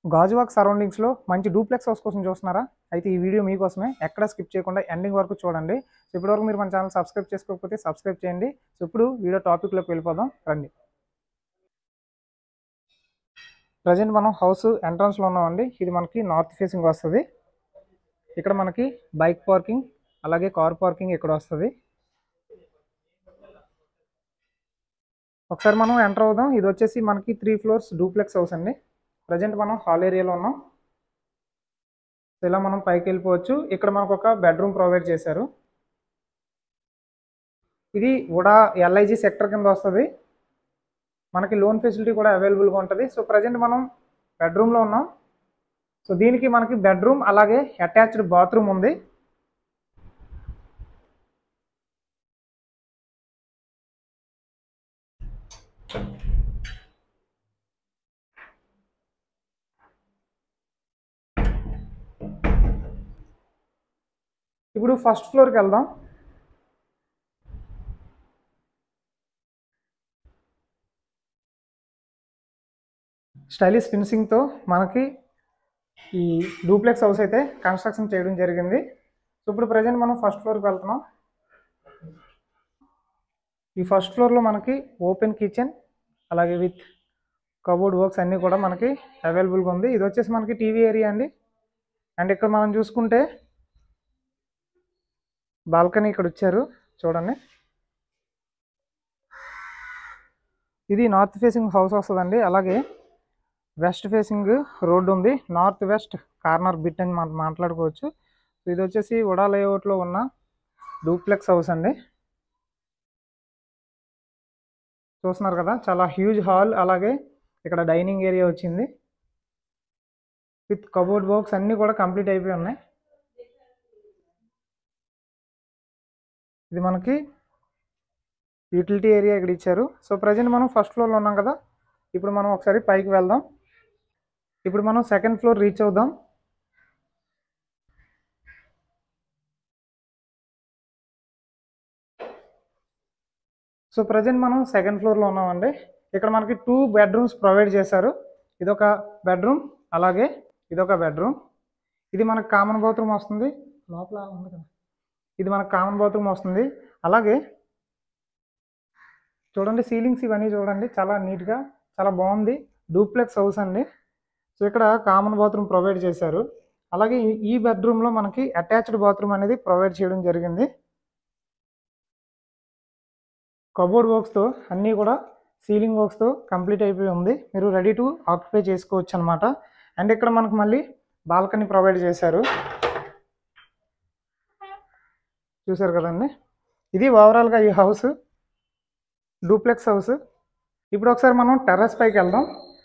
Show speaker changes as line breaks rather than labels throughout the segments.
గాజువాక్ సరౌండింగ్స్లో మంచి duplex house కోసం చూస్తున్నారా అయితే ఈ వీడియో మీకోసమే ఎక్కడ స్కిప్ చేయకుండా ఎండింగ్ వరకు చూడండి సో ఇప్పటివరకు మీరు మన ఛానల్ సబ్స్క్రైబ్ చేసుకోకపోతే సబ్స్క్రైబ్ చేయండి సో ఇప్పుడు వీడియో టాపిక్లోకి వెళ్ళిపోదాం రండి ప్రజెంట్ మనం హౌస్ ఎంట్రన్స్లో ఉన్నామండి ఇది మనకి నార్త్ ఫేసింగ్ వస్తుంది ఇక్కడ మనకి బైక్ పార్కింగ్ అలాగే కార్ పార్కింగ్ ఇక్కడ వస్తుంది ఒకసారి మనం ఎంటర్ అవుదాం ఇది వచ్చేసి మనకి త్రీ ఫ్లోర్స్ డూప్లెక్స్ హౌస్ అండి ప్రజెంట్ మనం హాల్ ఏరియాలో ఉన్నాం సో ఇలా మనం పైకి వెళ్ళిపోవచ్చు ఇక్కడ మనకు ఒక బెడ్రూమ్ ప్రొవైడ్ చేశారు ఇది ఉడా ఎల్ఐజి సెక్టర్ కింద వస్తుంది మనకి లోన్ ఫెసిలిటీ కూడా అవైలబుల్గా ఉంటుంది సో ప్రజెంట్ మనం బెడ్రూమ్లో ఉన్నాం సో దీనికి మనకి బెడ్రూమ్ అలాగే అటాచ్డ్ బాత్రూమ్ ఉంది ఇప్పుడు ఫస్ట్ ఫ్లోర్కి వెళ్దాం స్టైలిష్ ఫినిషింగ్తో మనకి ఈ డూప్లెక్స్ హౌస్ అయితే కన్స్ట్రక్షన్ చేయడం జరిగింది సో ఇప్పుడు ప్రజెంట్ మనం ఫస్ట్ ఫ్లోర్కి వెళ్తున్నాం ఈ ఫస్ట్ ఫ్లోర్లో మనకి ఓపెన్ కిచెన్ అలాగే విత్ కబోర్డ్ వర్క్స్ అన్నీ కూడా మనకి అవైలబుల్గా ఉంది ఇది వచ్చేసి మనకి టీవీ ఏరియా అండి అండ్ ఇక్కడ మనం చూసుకుంటే బాల్కనీ ఇక్కడ వచ్చారు చూడండి ఇది నార్త్ ఫేసింగ్ హౌస్ వస్తుందండి అలాగే వెస్ట్ ఫేసింగ్ రోడ్డు ఉంది నార్త్ వెస్ట్ కార్నర్ బిట్ అని మనం మాట్లాడుకోవచ్చు ఇది వచ్చేసి ఉడా లేఅవుట్లో ఉన్న డూప్లెక్స్ హౌస్ అండి చూస్తున్నారు కదా చాలా హ్యూజ్ హాల్ అలాగే ఇక్కడ డైనింగ్ ఏరియా వచ్చింది విత్ కబోర్డ్ బాక్స్ అన్నీ కూడా కంప్లీట్ అయిపోయి ఉన్నాయి ఇది మనకి యూటిలిటీ ఏరియా ఇక్కడ ఇచ్చారు సో ప్రజెంట్ మనం ఫస్ట్ ఫ్లోర్లో ఉన్నాం కదా ఇప్పుడు మనం ఒకసారి పైకి వెళ్దాం ఇప్పుడు మనం సెకండ్ ఫ్లోర్ రీచ్ అవుదాం సో ప్రజెంట్ మనం సెకండ్ ఫ్లోర్లో ఉన్నామండి ఇక్కడ మనకి టూ బెడ్రూమ్స్ ప్రొవైడ్ చేశారు ఇదొక బెడ్రూమ్ అలాగే ఇదొక బెడ్రూమ్ ఇది మనకు కామన్ బాత్రూమ్ వస్తుంది లోపల ఉంది కదా ఇది మనకు కామన్ బాత్రూమ్ వస్తుంది అలాగే చూడండి సీలింగ్స్ ఇవన్నీ చూడండి చాలా నీట్గా చాలా బాగుంది డూప్లెక్స్ హౌస్ అండి సో ఇక్కడ కామన్ బాత్రూమ్ ప్రొవైడ్ చేశారు అలాగే ఈ- ఈ బెడ్రూమ్లో మనకి అటాచ్డ్ బాత్రూమ్ అనేది ప్రొవైడ్ చేయడం జరిగింది కబోర్డ్ వర్క్స్తో అన్నీ కూడా సీలింగ్ వర్క్స్తో కంప్లీట్ అయిపోయి ఉంది మీరు రెడీ టు ఆక్యుపై చేసుకోవచ్చు అనమాట అండ్ ఇక్కడ మనకు మళ్ళీ బాల్కనీ ప్రొవైడ్ చేశారు చూసారు కదండి ఇది ఓవరాల్గా ఈ హౌస్ డూప్లెక్స్ హౌస్ ఇప్పుడు ఒకసారి మనం టెర్రస్ పైకి వెళ్దాం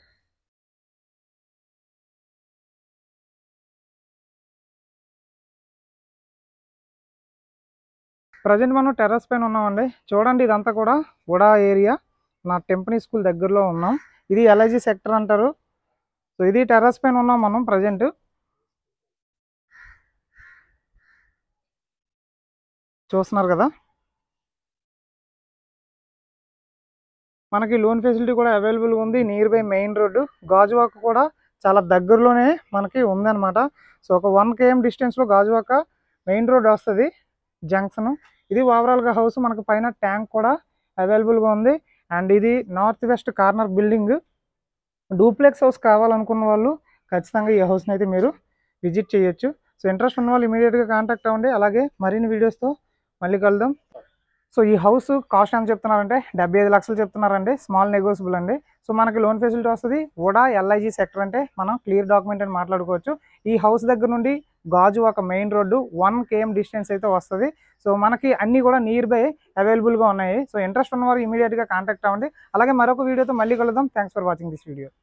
ప్రజెంట్ మనం టెర్రస్ పైన ఉన్నామండి చూడండి ఇదంతా కూడా ఉడా ఏరియా నా టెంపనీ స్కూల్ దగ్గరలో ఉన్నాం ఇది ఎల్ఐజి సెక్టర్ అంటారు సో ఇది టెర్రస్ పైన ఉన్నాం మనం ప్రజెంట్ చూస్తున్నారు కదా మనకి లోన్ ఫెసిలిటీ కూడా అవైలబుల్గా ఉంది near by main road Gajuwaka కూడా చాలా దగ్గరలోనే మనకి ఉందన్నమాట సో ఒక వన్ కేఎం డిస్టెన్స్లో గాజువాక మెయిన్ రోడ్ వస్తుంది జంక్షన్ ఇది ఓవరాల్గా హౌస్ మనకు పైన ట్యాంక్ కూడా అవైలబుల్గా ఉంది అండ్ ఇది north west corner building duplex house కావాలనుకున్న వాళ్ళు ఖచ్చితంగా ఈ హౌస్ని అయితే మీరు విజిట్ చేయొచ్చు సో ఇంట్రెస్ట్ ఉన్న వాళ్ళు ఇమీడియట్గా కాంటాక్ట్ అవ్వండి అలాగే మరిన్ని వీడియోస్తో మళ్ళీ కలుద్దాం సో ఈ హౌస్ కాస్ట్ ఎంత చెప్తున్నారంటే డెబ్బై ఐదు లక్షలు చెప్తున్నారండి స్మాల్ నెగోసిబుల్ అండి సో మనకి లోన్ ఫెసిలిటీ వస్తుంది ఓడా ఎల్ఐజి సెక్టర్ అంటే మనం క్లియర్ డాక్యుమెంట్ అని మాట్లాడుకోవచ్చు ఈ హౌస్ దగ్గర నుండి గాజు ఒక main road one KM distance అయితే వస్తుంది సో మనకి అన్నీ కూడా నియర్ బై అవైలబుల్గా ఉన్నాయి సో ఇంట్రెస్ట్ ఉన్నవారు ఇమీడియట్గా కాంటాక్ట్ అవ్వండి అలాగే మరొక వీడియోతో మళ్ళీ కలుద్దాం thanks for watching this video